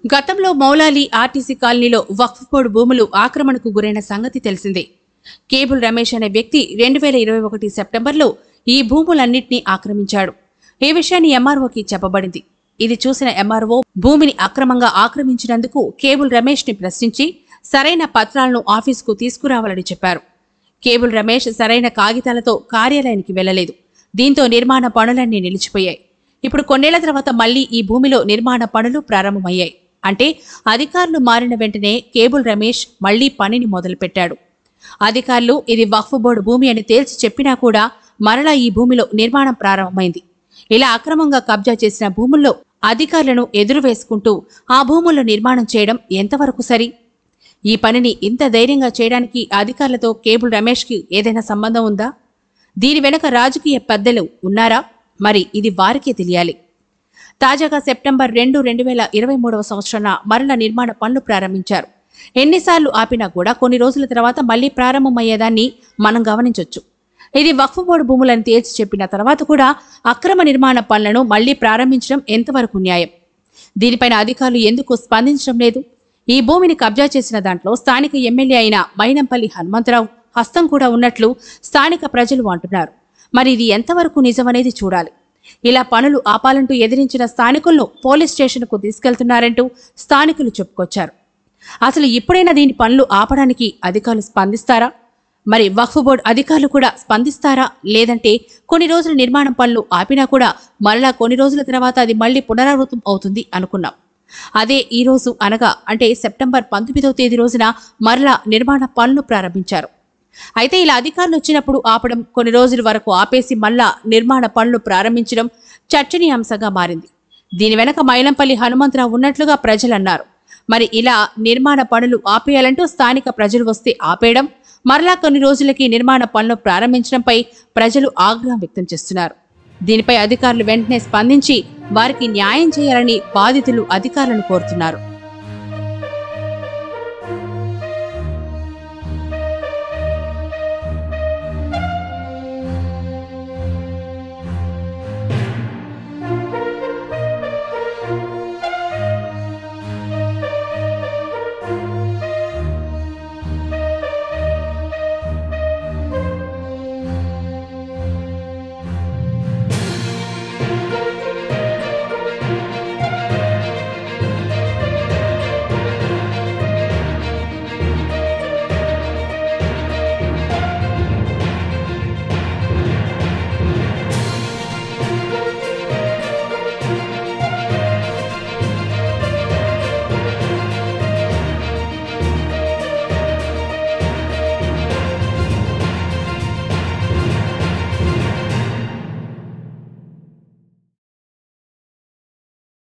గతంలో మౌలాలి ఆర్టీసీ కాలనీలో వక్ఫ్ బోర్డు భూములు ఆక్రమణకు గురైన సంగతి తెలిసిందే కేబుల్ రమేష్ అనే వ్యక్తి రెండు వేల ఇరవై ఒకటి సెప్టెంబర్లో ఈ భూములన్నింటినీ ఆక్రమించాడు ఈ విషయాన్ని ఎంఆర్ఓకి చెప్పబడింది ఇది చూసిన ఎంఆర్ఓ భూమిని అక్రమంగా ఆక్రమించినందుకు కేబుల్ రమేష్ ని ప్రశ్నించి సరైన పత్రాలను ఆఫీసుకు తీసుకురావాలని చెప్పారు కేబుల్ రమేష్ సరైన కాగితాలతో కార్యాలయానికి వెళ్లలేదు దీంతో నిర్మాణ పనులన్నీ నిలిచిపోయాయి ఇప్పుడు కొన్నేళ్ల తర్వాత మళ్లీ ఈ భూమిలో నిర్మాణ పనులు ప్రారంభమయ్యాయి అంటే అధికారులు మారిన వెంటనే కేబుల్ రమేష్ మళ్లీ పనిని మొదలుపెట్టాడు అధికారులు ఇది వక్ఫ్ బోర్డు భూమి అని తేల్చి చెప్పినా కూడా మరలా ఈ భూమిలో నిర్మాణం ప్రారంభమైంది ఇలా అక్రమంగా కబ్జా చేసిన భూముల్లో అధికారులను ఎదురు వేసుకుంటూ ఆ భూముల్లో నిర్మాణం చేయడం ఎంతవరకు సరి ఈ పనిని ఇంత ధైర్యంగా చేయడానికి అధికారులతో కేబుల్ రమేష్కి ఏదైనా సంబంధం ఉందా దీని వెనక రాజకీయ పెద్దలు ఉన్నారా మరి ఇది వారికే తెలియాలి తాజాగా సెప్టెంబర్ రెండు రెండు వేల ఇరవై మూడవ సంవత్సరాన మరల నిర్మాణ పనులు ప్రారంభించారు ఎన్నిసార్లు ఆపినా కూడా కొన్ని రోజుల తర్వాత మళ్లీ ప్రారంభమయ్యేదాన్ని మనం గమనించొచ్చు ఇది వక్ఫ్ బోర్డు భూములను తేల్చి చెప్పిన తర్వాత కూడా అక్రమ నిర్మాణ పనులను మళ్లీ ప్రారంభించడం ఎంతవరకు న్యాయం దీనిపైన అధికారులు ఎందుకు స్పందించడం లేదు ఈ భూమిని కబ్జా చేసిన దాంట్లో స్థానిక ఎమ్మెల్యే అయిన మైనంపల్లి హనుమంతరావు హస్తం కూడా ఉన్నట్లు స్థానిక ప్రజలు అంటున్నారు మరి ఇది ఎంతవరకు నిజమనేది చూడాలి ఇలా పనులు ఆపాలంటూ ఎదిరించిన స్థానికులను పోలీస్ స్టేషన్కు తీసుకెళ్తున్నారంటూ స్థానికులు చెప్పుకొచ్చారు అసలు ఇప్పుడైనా దీని పనులు ఆపడానికి అధికారులు స్పందిస్తారా మరి వక్ఫ్ బోర్డు అధికారులు కూడా స్పందిస్తారా లేదంటే కొన్ని రోజుల నిర్మాణం పనులు ఆపినా కూడా మరలా కొన్ని రోజుల తర్వాత అది మళ్లీ పునరావృతం అవుతుంది అనుకున్నాం అదే ఈ రోజు అనగా అంటే సెప్టెంబర్ పంతొమ్మిదవ తేదీ రోజున మరలా నిర్మాణ పనులు ప్రారంభించారు అయితే ఇలా అధికారులు వచ్చినప్పుడు ఆపడం కొన్ని రోజుల వరకు ఆపేసి మళ్ళా నిర్మాణ పనులు ప్రారంభించడం చర్చనీయాంశంగా మారింది దీని వెనక మైలంపల్లి హనుమంతరావు ఉన్నట్లుగా ప్రజలు అన్నారు మరి ఇలా నిర్మాణ పనులు ఆపేయాలంటూ స్థానిక ప్రజలు వస్తే ఆపేయడం మరలా కొన్ని రోజులకి నిర్మాణ పనులు ప్రారంభించడంపై ప్రజలు ఆగ్రహం వ్యక్తం చేస్తున్నారు దీనిపై అధికారులు వెంటనే స్పందించి వారికి న్యాయం చేయాలని బాధితులు అధికారులను కోరుతున్నారు